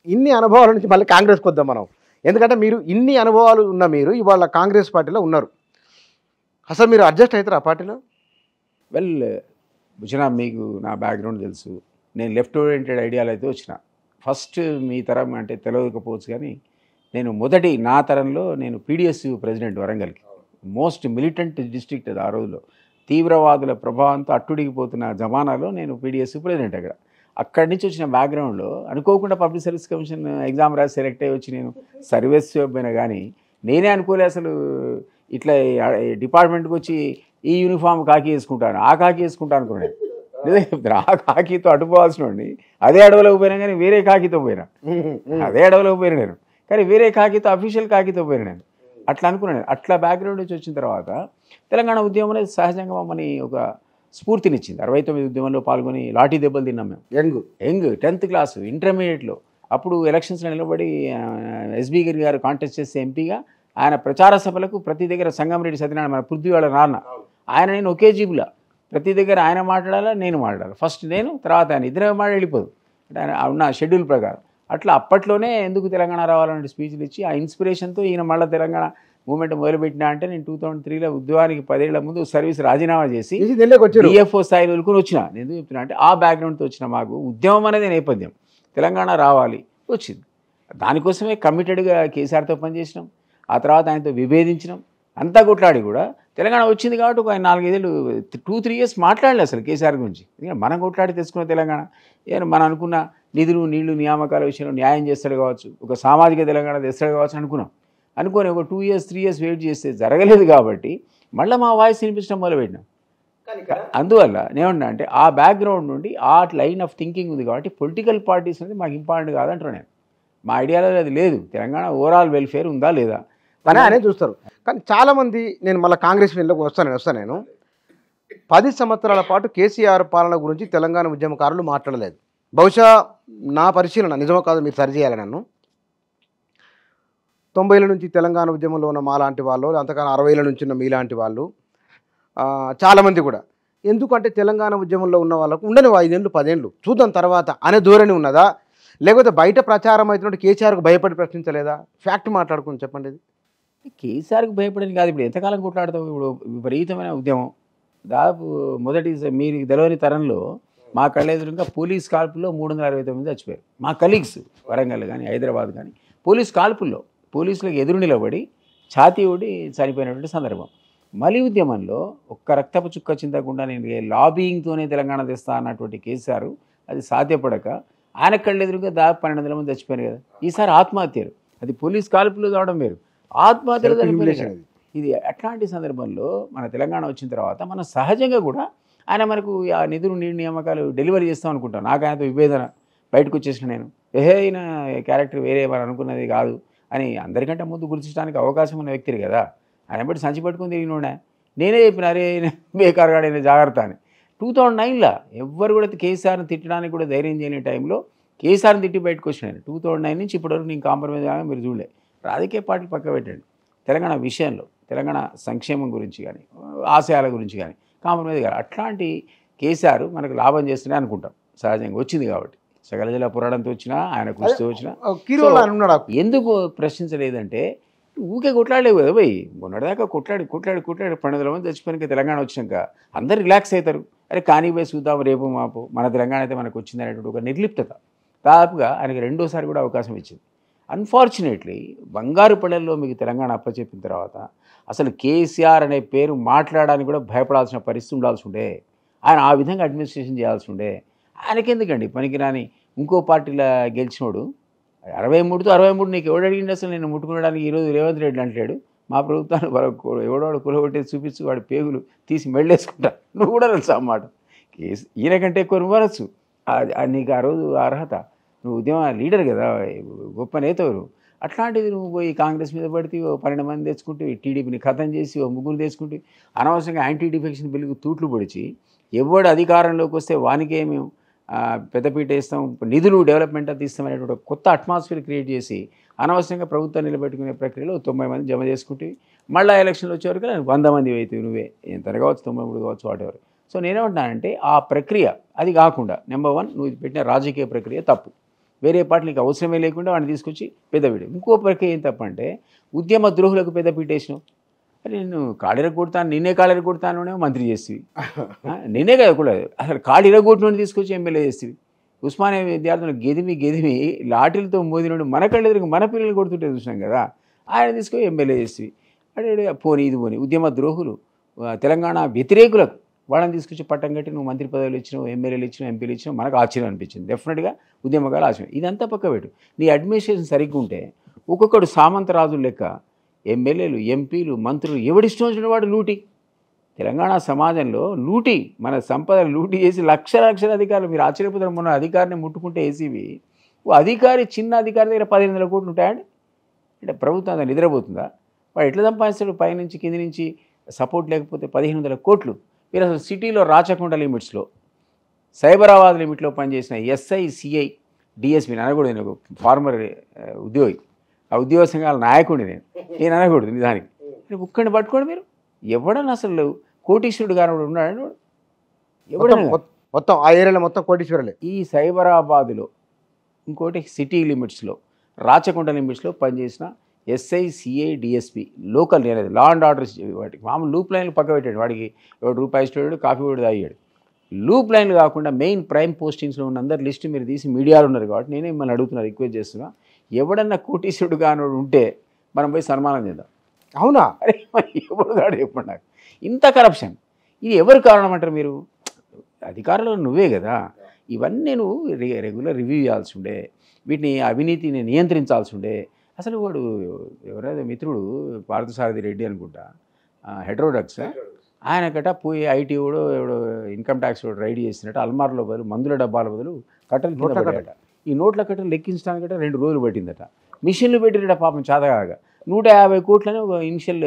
ఇన్ని అనుభవాల నుంచి మళ్ళీ కాంగ్రెస్కి వద్దాం మనం ఎందుకంటే మీరు ఇన్ని అనుభవాలు ఉన్న మీరు ఇవాళ కాంగ్రెస్ పార్టీలో ఉన్నారు అసలు మీరు అడ్జస్ట్ అవుతారు ఆ పార్టీలో వెల్ భుజన మీకు నా బ్యాక్గ్రౌండ్ తెలుసు నేను లెఫ్ట్ ఓరియంటెడ్ ఐడియాలు అయితే వచ్చిన ఫస్ట్ మీ తరం అంటే తెలియకపోవచ్చు కానీ నేను మొదటి నా తరంలో నేను పీడిఎస్ ప్రెసిడెంట్ వరంగల్కి మోస్ట్ మిలిటెంట్ డిస్ట్రిక్ట్ అది ఆ రోజులో తీవ్రవాదుల ప్రభావంతో అట్టుడిగిపోతున్న జమానాలో నేను పీడిఎస్ ప్రెసిడెంట్ అక్కడ అక్కడి నుంచి వచ్చిన బ్యాక్గ్రౌండ్లో అనుకోకుండా పబ్లిక్ సర్వీస్ కమిషన్ ఎగ్జామ్ రాసి సెలెక్ట్ అయ్యి వచ్చి నేను సర్వీస్ పోయినా కానీ నేనే అనుకోలే అసలు ఇట్లా డిపార్ట్మెంట్కి వచ్చి ఈ యూనిఫామ్ కాకి వేసుకుంటాను ఆ కాకి వేసుకుంటాను అనుకున్నాను నిజంగా చెప్తాను ఆ కాకితో అడ్డుకోవాల్సిన వాడిని అదే అడవిలోకి పోయినా కానీ వేరే కాకితో పోయినా అదే అడవిలోకి పోయినా నేను కానీ వేరే కాకితో అఫీషియల్ కాకితో పోయినా నేను అట్లా అనుకున్నాను అట్లా బ్యాక్గ్రౌండ్ నుంచి వచ్చిన తర్వాత తెలంగాణ ఉద్యమం అనేది సహజంగా మమ్మల్ని ఒక స్ఫూర్తినిచ్చింది అరవై తొమ్మిది ఉద్యమంలో పాల్గొని లాఠీ దెబ్బలు తిన్నాం మేము యంగ్ యంగ్ టెన్త్ క్లాసు ఇంటర్మీడియట్లో అప్పుడు ఎలక్షన్స్లో నిలబడి ఎస్బీ గిరి గారు కాంటెస్ట్ చేసే ఎంపీగా ఆయన ప్రచార సభలకు ప్రతి దగ్గర సంగమరెడ్డి సత్యనారాయణ మన పృథ్వీ వాళ్ళ నాన్న ఆయన నేను ఒకే జీబులా ప్రతి దగ్గర ఆయన మాట్లాడాలా నేను మాట్లాడాలి ఫస్ట్ నేను తర్వాత ఆయన ఇద్దరు మాట వెళ్ళిపోదు అంటే ఆయన ఉన్న షెడ్యూల్ ప్రకారం అట్లా అప్పట్లోనే ఎందుకు తెలంగాణ రావాలనే స్పీచ్లు ఇచ్చి ఆ ఇన్స్పిరేషన్తో ఈయన మళ్ళీ తెలంగాణ మూమెంట్ మొదలుపెట్టినా అంటే నేను టూ థౌసండ్ త్రీలో ఉద్యోగానికి పదేళ్ల ముందు సర్వీస్ రాజీనామా చేసి తీసి దీనిలోకి వచ్చారు డిఎఫ్ఓ స్థాయిలో వరకు వచ్చిన నేను ఎందుకు చెప్తున్నా అంటే ఆ బ్యాక్గ్రౌండ్తో వచ్చిన మాకు ఉద్యమం అనేది నేపథ్యం తెలంగాణ రావాలి వచ్చింది దానికోసమే కమిటెడ్గా కేసీఆర్తో పనిచేసినాం ఆ తర్వాత ఆయనతో విభేదించినాం అంతా కొట్లాడి కూడా తెలంగాణ వచ్చింది కాబట్టి ఒక ఆయన నాలుగైదేళ్ళు టూ త్రీ ఇయర్స్ మాట్లాడలేదు అసలు కేసీఆర్ గురించి ఎందుకంటే మనం కొట్లాడి తెచ్చుకున్న తెలంగాణ ఏమైనా మనం అనుకున్న నిధులు నీళ్లు నియామకాల విషయంలో న్యాయం చేస్తాడు కావచ్చు ఒక సామాజిక తెలంగాణ తెస్తాడు కావచ్చు అనుకున్నాం అనుకొని ఒక two years three years wait చేస్తే జరగలేదు కాబట్టి మళ్ళీ మా వాయిస్ వినిపించడం మొదలుపెట్టినాం అందువల్ల నేనున్నా అంటే ఆ బ్యాక్గ్రౌండ్ నుండి ఆ లైన్ ఆఫ్ థింకింగ్ ఉంది కాబట్టి పొలిటికల్ పార్టీస్ అనేది మాకు ఇంపార్టెంట్ కాదంటారు నేను మా ఐడియాలో అది లేదు తెలంగాణ ఓవరాల్ వెల్ఫేర్ ఉందా లేదా అని అనే చూస్తారు కానీ చాలా మంది నేను మళ్ళీ కాంగ్రెస్ వీళ్ళకి వస్తాను నేను వస్తాను నేను పది సంవత్సరాల పాటు కేసీఆర్ పాలన గురించి తెలంగాణ ఉద్యమకారులు మాట్లాడలేదు బహుశా నా పరిశీలన నిజమో కాదు మీరు సరిచేయాలి నన్ను తొంభైల నుంచి తెలంగాణ ఉద్యమంలో ఉన్న మాలాంటి వాళ్ళు అంతకాలం అరవైల నుంచి ఉన్న మీలాంటి వాళ్ళు ఆ, చాలామంది కూడా ఎందుకంటే తెలంగాణ ఉద్యమంలో ఉన్న వాళ్ళకు ఉండని ఐదేళ్ళు పదేళ్ళు చూద్దాం తర్వాత అనే ధోరణి ఉన్నదా లేకపోతే బయట ప్రచారం అవుతున్నట్టు కేసీఆర్కు భయపడి ప్రశ్నించలేదా ఫ్యాక్ట్ మాట్లాడుకుని చెప్పండి ఇది కేసీఆర్కి భయపడని కాదు ఇప్పుడు ఎంతకాలం కొట్లాడతావు ఇప్పుడు విపరీతమైన ఉద్యమం దాదాపు మొదటి స- మీరు తెలియని తరంలో మా కళ్ళెదురుగా పోలీస్ కాల్పుల్లో మూడు వందల అరవై తొమ్మిది చచ్చిపోయారు మా కలీగ్స్ వరంగల్ కానీ హైదరాబాద్ కానీ పోలీస్ కాల్పుల్లో పోలీసులకు ఎదురు నిలబడి ఛాతీ ఊడి చనిపోయినటువంటి సందర్భం మలి ఉద్యమంలో ఒక్క రక్తపు చుక్క చింతకుండా నేను ఏ లాబింగ్తోనే తెలంగాణ తెస్తా అన్నటువంటి కేసీఆర్ అది సాధ్యపడక ఆయన కళ్ళెదురుగా దాదాపు పన్నెండు వందల మంది చచ్చిపోయారు కదా ఈసారి ఆత్మహత్యలు అది పోలీస్ కాల్పులు కావడం వేరు ఆత్మహత్యలు చనిపోయారు కదా. ఇది అట్లాంటి సందర్భంలో మన తెలంగాణ వచ్చిన తర్వాత మనం సహజంగా కూడా ఆయన మనకు ఆ నిధులు నీటి నియామకాలు డెలివరీ చేస్తాం అనుకుంటాం నాకు ఆయనతో విభేదన బయటకు వచ్చేసిన నేను ఏహే ఈయన క్యారెక్టర్ వేరే మనం అనుకున్నది కాదు అని అందరికంటే ముందు గుర్తించడానికి అవకాశం ఉన్న వ్యక్తి కదా ఆయన బట్టి సంచి పట్టుకుని తిరిగినోడే నేనే చెప్పిన అరే ఈయన బేకారుగాడైన జాగ్రత్త అని టూ థౌజండ్ నైన్లో ఎవ్వరు కూడా కేసీఆర్ని తిట్టడానికి కూడా ధైర్యం చేయని టైంలో కేసీఆర్ని తిట్టి బయటకు వచ్చినాను టూ థౌజండ్ నైన్ నుంచి ఇప్పటివరకు నేను కాంప్రమైజ్ కాగా మీరు చూడలే రాజకీయ పార్టీలు పక్క పెట్టండి తెలంగాణ విషయంలో తెలంగాణ సంక్షేమం గురించి కానీ ఆశయాల గురించి కానీ కాంప్రమైజ్ కాదు అట్లాంటి కేసీఆర్ మనకు లాభం చేస్తూనే అనుకుంటాం సహజంగా వచ్చింది కాబట్టి సకల జిల్లా పురాణంతో వచ్చినా ఆయన కృషితో వచ్చినా కిలో అని ఉన్నాడు ఆ- ఎందుకు ప్రశ్నించలేదంటే ఊకే కొట్లాడలేవు కదా పోయి మొన్నటిదాకా కొట్లాడి కొట్లాడి కొట్లాడి పన్నెండు వందల మంది చచ్చిపోయినాక తెలంగాణ వచ్చినాక అందరు రిలాక్స్ అవుతారు అరే కానీ పోయి చూద్దాం రేపు మాపు మన తెలంగాణ అయితే మనకు వచ్చింది అనేటువంటి ఒక నిర్లిప్తత దాదాపుగా ఆయనకి రెండోసారి కూడా అవకాశం ఇచ్చింది అన్ఫార్చునేట్లీ బంగారు పల్లెల్లో మీకు తెలంగాణ అప్పచెప్పిన తర్వాత అసలు కేసీఆర్ అనే పేరు మాట్లాడడానికి కూడా భయపడాల్సిన పరిస్థితి ఉండాల్సి ఉండే ఆయన ఆ విధంగా అడ్మినిస్ట్రేషన్ చేయాల్సి ఉండే ఆయనకెందుకండి పనికిరాని ఇంకో పార్టీలో గెలిచినోడు అరవై మూడుతో అరవై మూడు నీకు ఎవడు అడిగింది అసలు నేను ముట్టుకోవడానికి ఈరోజు రేవంత్ రెడ్డి అంటాడు మా ప్రభుత్వాన్ని వరకు ఎవడోడు కులగొట్టేసి చూపించి వాడి పేగులు తీసి మెళ్ళేసుకుంటా నువ్వు కూడా తెలుసు అన్నమాట కేసు ఈయన కంటే ఎక్కువ నువ్వు అనొచ్చు అది- అది నీకు ఆ రోజు అర్హత నువ్వు ఉద్యమ లీడర్ కదా గొప్ప నేతవు అట్లాంటిది నువ్వు పోయి కాంగ్రెస్ మీద పడితే ఓ పన్నెండు మంది తెచ్చుకుంటే టీడీపీని ఖతం చేసి ఓ ముగ్గురు తెచ్చుకుంటే అనవసరంగా యాంటీ డిఫెక్షన్ బిల్లుకు తూట్లు పొడిచి ఎవడు అధికారంలోకి వస్తే వానికే మేము ఆ, పెద్దపీట ఇస్తాం నిధులు డెవలప్మెంట్ అంతా ఇస్తామనేటువంటి ఒక కొత్త అట్మాస్ఫియర్ క్రియేట్ చేసి అనవసరంగా ప్రభుత్వం నిలబెట్టుకునే ప్రక్రియలో తొంభై మంది జమ చేసుకుంటే మళ్ళీ ఎలక్షన్లు వచ్చే వరకు వంద మంది అయితే నువ్వే ఎంత కావచ్చు తొంభై మూడు కావచ్చు వాటెవర్ సో నేనేమంటున్నానంటే ఆ ప్రక్రియ అది కాకుండా నెంబర్ వన్ నువ్వు పెట్టిన రాజకీయ ప్రక్రియ తప్పు వేరే పార్టీ నీకు అవసరమే లేకుండా వాడిని తీసుకొచ్చి పెద్ద పీట ఇంకో ప్రక్రియ ఏం తప్పంటే ఉద్యమ ద్రోహులకు పెద్ద పీటేసినావు అరే నేను కాళీర కొడతాను నిన్నే కాళీర కొడతాను మంత్రి చేస్తేవి ఆ, నేనే కదా కూడా అసలు కాళ్ళు ఇరగొట్టినోడిని తీసుకొచ్చి ఎమ్మెల్యే చేస్తేవి ఉస్మానియా విద్యార్థులు గెదిమి గెదిమి లాఠీలతో మోదినోడు మన కళ్ళు ఎదురుగా మన పిల్లలు కొడుతుంటే చూసినాం కదా ఆయన తీసుకొని ఎమ్మెల్యే చేస్తేవి అడే పోనీ ఇది పోనీ ఉద్యమ ద్రోహులు ఆ, తెలంగాణ వ్యతిరేకులకు వాళ్ళని తీసుకొచ్చి పట్టం కట్టి నువ్వు మంత్రి పదవులు ఇచ్చినావు ఎమ్మెల్యేలు ఇచ్చినావు ఎంపీలు ఇచ్చినావు మనకు ఆశ్చర్యం అనిపించింది డెఫినెట్గా ఉద్యమకాలు ఆశ్చర్యం ఇదంతా పక్క పెట్టు నీ అడ్మినిస్ట్రేషన్ సరిగ్గా ఉంటే ఒక్కొక్కడు సామంతరాజుల లెక్క ఎమ్మెల్యేలు ఎంపీలు మంత్రులు ఎవడిష్టం వచ్చిన వాడు లూటి తెలంగాణ సమాజంలో లూటి మన సంపద లూటి చేసి లక్ష లక్షల అధికారులు మీరు ఆశ్చర్యపోతారు మొన్న అధికారిని ముట్టుకుంటే ఏసీబీ ఓ అధికారి చిన్న అధికారి దగ్గర పదిహేను వందల కోట్లు ఉంటాయండి అంటే ప్రభుత్వం అంతా నిద్రపోతుందా వాడు ఎట్లా సంపాదిస్తాడు పైనుంచి కింది నుంచి సపోర్ట్ లేకపోతే పదిహేను వందల కోట్లు మీరు అసలు సిటీలో రాచకొండ లిమిట్స్లో సైబరాబాద్ లిమిట్లో పనిచేసిన ఎస్ఐ సిఐ డిఎస్పీ అనకూడదు నేను ఒక ఫార్మర్ ఆ, ఉద్యోగి ఆ ఉద్యోగ సంఘాల నాయకుడిని నేను నేను అనకూడదు నిజానికి నేను ఒక్కడిని పట్టుకోండి మీరు ఎవడన్నా అసలు కోటీశ్వరుడు గారు ఉన్నాడు మొత్తం ఎవడన్నా మొత్తం- మొత్తం ఆ ఏరియాలో మొత్తం కోటీశ్వరులే ఈ సైబరాబాద్లో ఇంకోటి సిటీ లిమిట్స్లో రాచకొండ లిమిట్స్లో పనిచేసిన ఎస్ఐ సిఐ డిఎస్పి లోకల్ అనేది లా అండ్ ఆర్డర్స్ వాటికి మామూలు లూప్ లైన్లు పక్క పెట్టాడు వాడికి ఎవడు రూపాయి ఇస్తాడు కాఫీ కూడా తాగాడు లూప్ లైన్లు కాకుండా మెయిన్ ప్రైమ్ పోస్టింగ్స్లో ఉన్న అందరి లిస్ట్ మీరు తీసి మీడియాలో ఉన్నారు కాబట్టి నేనే మిమ్మల్ని అడుగుతున్నా రిక్వెస్ట్ చేస్తున్నా ఎవడన్నా కోటీశ్వరుడు కానోడు ఉంటే మనం పోయి సన్మానం చేద్దాం అవునా అరే మరి ఎవడు కాడు చెప్పండి నాకు ఇంత కరప్షన్ ఇది ఎవరు కారణం అంటారు మీరు అధికారంలో నువ్వే కదా ఇవన్నీ నువ్వు రె- రెగ్యులర్ రివ్యూ చేయాల్సి ఉండే వీటిని అవినీతిని నియంత్రించాల్సి ఉండే అసలు వాడు ఎవరైతే మిత్రుడు పార్థసారథి రెడ్డి అనుకుంటా హెడ్రోడక్స్ ఆయన గట పోయి ఐటీ కూడా ఎవడో ఇన్కమ్ ట్యాక్స్ కూడా రైడ్ చేసినట్టు అల్మార్లో బదులు మందుల డబ్బాల బదులు కట్టలు కింద నోట్ల పడ్డాయట ఈ నోట్ల కట్టలు లెక్కించడానికట రెండు రోజులు పట్టిందట మిషన్లు పెట్టినట పాపం చాతగాగా నూట యాభై కోట్లని ఒక ఇనిషియల్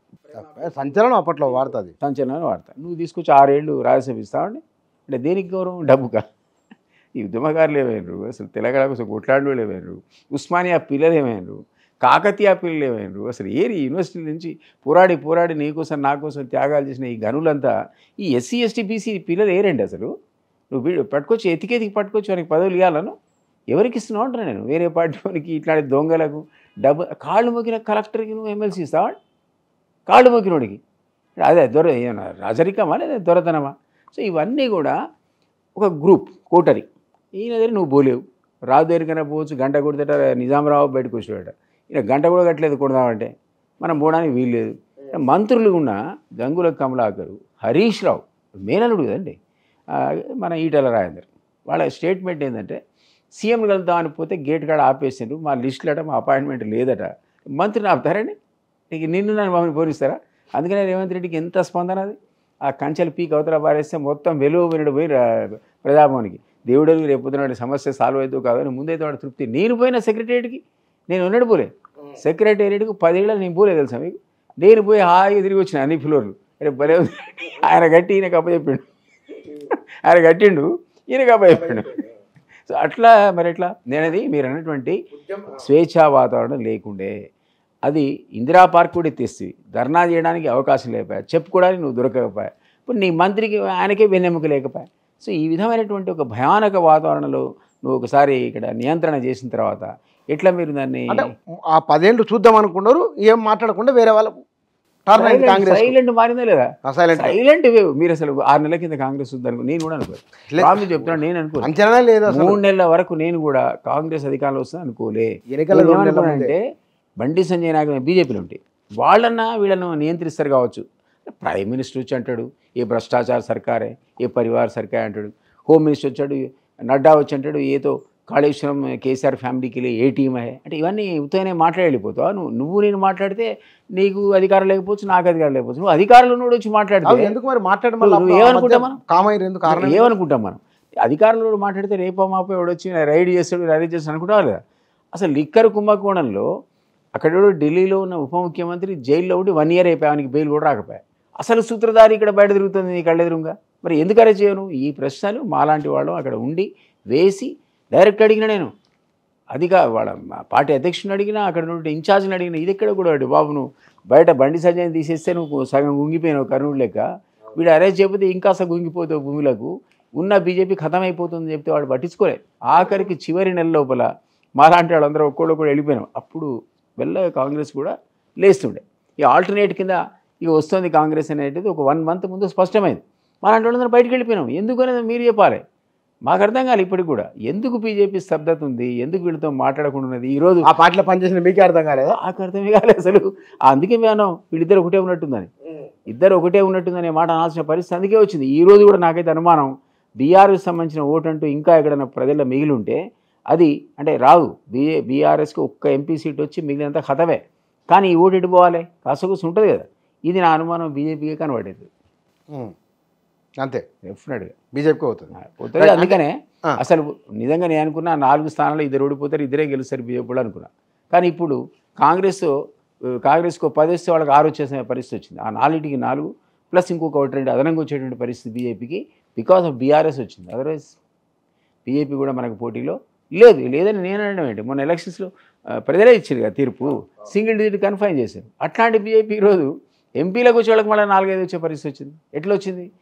సంచలనం అప్పట్లో వాడుతుంది సంచలనాన్ని వాడతా నువ్వు తీసుకొచ్చి ఆరేళ్ళు రాజ్యసభ ఇస్తావండి అంటే దేనికి గౌరవం డబ్బుగా ఈ ఉద్యమకారులు ఏమైనారు అసలు తెలంగాణ కోసం కొట్లాడిన వాళ్ళు ఏమైనారు ఉస్మానియా పిల్లలు ఏమైనారు కాకతీయ పిల్లలు ఏమైనారు అసలు ఏరి యూనివర్సిటీ నుంచి పోరాడి పోరాడి నీకోసం నా కోసం త్యాగాలు చేసిన ఈ గనులంతా ఈ ఎస్సీ ఎస్టీ బీసీ పిల్లలు ఏరండి అసలు నువ్వు వీడు పట్టుకొచ్చి ఎతికెతికి పట్టుకొచ్చి వారికి పదవులు ఇవ్వాలను ఎవరికి ఇస్తున్నావు అంటున్నా నేను వేరే పార్టీ వారికి ఇట్లాంటి దొంగలకు డబ్బు కాళ్ళు మొక్కిన కలెక్టర్కి నువ్వు ఎమ్మెల్సీ ఇస్తావా కాళ్ళు మొక్కినోడికి అదే దొర ఏమన్నా రాజరికమా లేదా దొరతనమా సో ఇవన్నీ కూడా ఒక గ్రూప్ కోటరి ఈయన దగ్గర నువ్వు పోలేవు రాజు దగ్గరికైనా పోవచ్చు గంట కొడితేట నిజామరావు బయటకు వచ్చాడట ఈయన గంట కూడా కట్టలేదు కొడదామంటే మనం పోవడానికి వీలు లేదు మంత్రులు ఉన్న గంగుల కమలాకరు హరీష్ రావు మేనలుడు కదండి ఆ, మన ఈటల రాజేందర్ వాళ్ళ స్టేట్మెంట్ ఏంటంటే సీఎం కలుద్దామని పోతే గేట్ కాడ ఆపేసిండ్రు మా లిస్టులట మా అపాయింట్మెంట్ లేదట మంత్రిని ఆపుతారండి ఇక నిన్ను నన్ను మమ్మల్ని పోలిస్తారా అందుకనే రేవంత్ రెడ్డికి ఎంత స్పందన అది ఆ కంచెలు పీక్ అవతల పారేస్తే మొత్తం వెలువ వినడు పోయి రా- ప్రజాభవన్కి దేవుడు రేపు పొద్దున సమస్య సాల్వ్ అవుతుందో కాదని ముందైతే వాడు తృప్తి నేను పోయిన సెక్రటరియట్కి నేను ఉన్నాడు పోలే సెక్రటేరియట్కి పదేళ్ళు నేను పోలే తెలుసా మీకు నేను పోయి హాయిగా తిరిగి వచ్చిన అన్ని ఫ్లోర్లు రేపు భలే ఉంది. ఆయన గట్టి ఈయనకు అప్పచెప్పాడు ఆయన కట్టిండు ఈయనకు అప్పచెప్పాడు సో అట్లా మరి ఎట్లా నేనది మీరు అన్నటువంటి స్వేచ్ఛా వాతావరణం లేకుండే అది ఇందిరా పార్క్ కూడా ఎత్తేస్తుంది ధర్నా చేయడానికి అవకాశం లేకపోయా చెప్పుకోవడానికి నువ్వు దొరకకపోయా ఇప్పుడు నీ మంత్రికి ఆయనకే వెన్నెముక లేకపోయా సో ఈ విధమైనటువంటి ఒక భయానక వాతావరణంలో నువ్వు ఒకసారి ఇక్కడ నియంత్రణ చేసిన తర్వాత ఎట్లా మీరు దాన్ని అంటే ఆ పదేళ్ళు చూద్దాం అనుకున్నారు ఏం మాట్లాడకుండా వేరే వాళ్ళకు టర్న్ అయింది కాంగ్రెస్ సైలెంట్ మారిందా లేదా సైలెంట్ సైలెంట్ మీరు అసలు ఆరు నెలల కింద కాంగ్రెస్ వద్దనుకో నేను కూడా అనుకో లేదు. రాము చెప్తున్నాను నేను అనుకో అంచనా లేదు అసలు మూడు నెలల వరకు నేను కూడా కాంగ్రెస్ అధికారంలో వస్తుంది అనుకోలే ఎన్నికల నేను రెండు నెలల ముందే. ఏమనుకున్నానంటే బండి సంజయ్ నాయకు బీజేపీలో ఉంటాయి వాళ్ళన్నా వీళ్ళను నియంత్రిస్తారు కావచ్చు ప్రైమ్ మినిస్టర్ వచ్చి అంటాడు ఏ భ్రష్టాచార సర్కారే ఏ పరివార్ సర్కార్ అంటాడు హోమ్ మినిస్టర్ వచ్చాడు నడ్డా వచ్చి అంటాడు ఏదో కాళేశ్వరం కేసీఆర్ ఫ్యామిలీకి వెళ్ళి ఏ టీం అయ్యే అంటే ఇవన్నీ ఉత్తగానే మాట్లాడి వెళ్ళిపోతావు నువ్వు నువ్వు నేను మాట్లాడితే నీకు అధికారం లేకపోవచ్చు నాకు అధికారం లేకపోవచ్చు నువ్వు అధికారంలో ఉన్నోడు వచ్చి అవి మాట్లాడితే ఎందుకు మరి మాట్లాడడం నువ్వు- నువ్వు ఏమనుకుంటావు మనం? కామైరు ఎందుకు కారణం ఏమనుకుంటాం మనం అధికారంలో మాట్లాడితే రేపో మాపో ఎవడు వచ్చి రైడ్ చేస్తాడు రైడ్ చేస్తాడు అనుకుంటావు లేదా అసలు లిక్కర్ కుంభకోణంలో అక్కడ ఎవడో ఢిల్లీలో ఉన్న ఉప ముఖ్యమంత్రి జైల్లో ఉండి వన్ ఇయర్ అయిపోయి ఆయనకి బెయిల్ కూడా రాకపోయా అసలు సూత్రధారి ఇక్కడ బయట తిరుగుతుంది నీ కళ్ళెదురుగా మరి ఎందుకు అరెస్ట్ చేయను ఈ ప్రశ్నలు మాలాంటి వాళ్ళు అక్కడ ఉండి వేసి డైరెక్ట్ అడిగిన నేను అదిగా వాళ్ళ మా పార్టీ అధ్యక్షుని అడిగినా అక్కడ నుండి ఇన్ఛార్జ్ని అడిగినా ఇది ఎక్కడ కూడా అడు బాబు నువ్వు బయట బండి సంజయ్ తీసేస్తే నువ్వు సగం గుంగిపోయినావు కర్నూలు లెక్క వీడు అరెస్ట్ చేయకపోతే ఇంకా సగం గుంగిపోతావు భూములకు ఉన్న బీజేపీ ఖతం అయిపోతుంది చెప్తే వాడు పట్టించుకోలేదు ఆఖరికి చివరి నెల లోపల మాలాంటి వాళ్ళందరూ ఒక్కోళ్ళు కూడా వెళ్ళిపోయినాం అప్పుడు వెళ్ళ కాంగ్రెస్ కూడా లేస్తుండే ఈ ఆల్టర్నేట్ కింద ఇక వస్తుంది కాంగ్రెస్ అనేది ఒక వన్ మంత్ ముందు స్పష్టమైంది మాలాంటి వాళ్ళందరూ బయటకు వెళ్ళిపోయినాం ఎందుకు అనేది మీరు చెప్పాలి మాకు అర్థం కాదు ఇప్పటికి కూడా ఎందుకు బీజేపీ స్తబ్దత ఉంది ఎందుకు వీళ్ళతో మాట్లాడకుండా ఉన్నది ఈరోజు ఆ పార్టీలో పనిచేసిన మీకే అర్థం కాలేదా నాకు అర్థమే కాలేదు అసలు అందుకే మేము వీళ్ళిద్దరు ఒకటే ఉన్నట్టుందని ఇద్దరు ఒకటే ఉన్నట్టుందనే మాట అనాల్సిన పరిస్థితి అందుకే వచ్చింది ఈ రోజు కూడా నాకైతే అనుమానం బీఆర్ఎస్ సంబంధించిన ఓటు అంటూ ఇంకా ఎక్కడైనా ప్రజల్లో మిగిలి ఉంటే అది అంటే రాదు బీఏ బీఆర్ఎస్కి ఒక్క ఎంపీ సీట్ వచ్చి మిగిలినంత హతవే కానీ ఈ ఓటు ఎటు పోవాలి కాసకూసి ఉంటుంది కదా ఇది నా అనుమానం బీజేపీకే కనబడేది ఉమ్. అంతే డెఫినెట్గా బీజేపీకి అవుతుంది పోతుంది అందుకనే ఆ. అసలు నిజంగా నేను అనుకున్నా నాలుగు స్థానాలు ఇద్దరు ఓడిపోతారు ఇద్దరే గెలుస్తారు బీజేపీ కూడా అనుకున్నా కానీ ఇప్పుడు కాంగ్రెస్ ఆ, కాంగ్రెస్కు పది వస్తే వాళ్ళకి ఆరు వచ్చేసే పరిస్థితి వచ్చింది ఆ నాలుగింటికి నాలుగు ప్లస్ ఇంకొక ఒకటి రెండు అదనంగా వచ్చేటువంటి పరిస్థితి బీజేపీకి బికాస్ ఆఫ్ బీఆర్ఎస్ వచ్చింది అదర్వైజ్ బీజేపీ కూడా మనకు పోటీలో లేదు లేదని నేను అనడం ఏంటి మొన్న ఎలక్షన్స్లో ఆ, ప్రజలే ఇచ్చారు కదా తీర్పు సింగిల్ డిజిట్ కన్ఫైన్ చేశారు అట్లాంటి బీజేపీ ఈరోజు ఎంపీలకు వచ్చే వాళ్ళకి మళ్ళీ నాలుగైదు వచ్చే పరిస్థితి వచ్చింది ఎట్లా వచ్చింది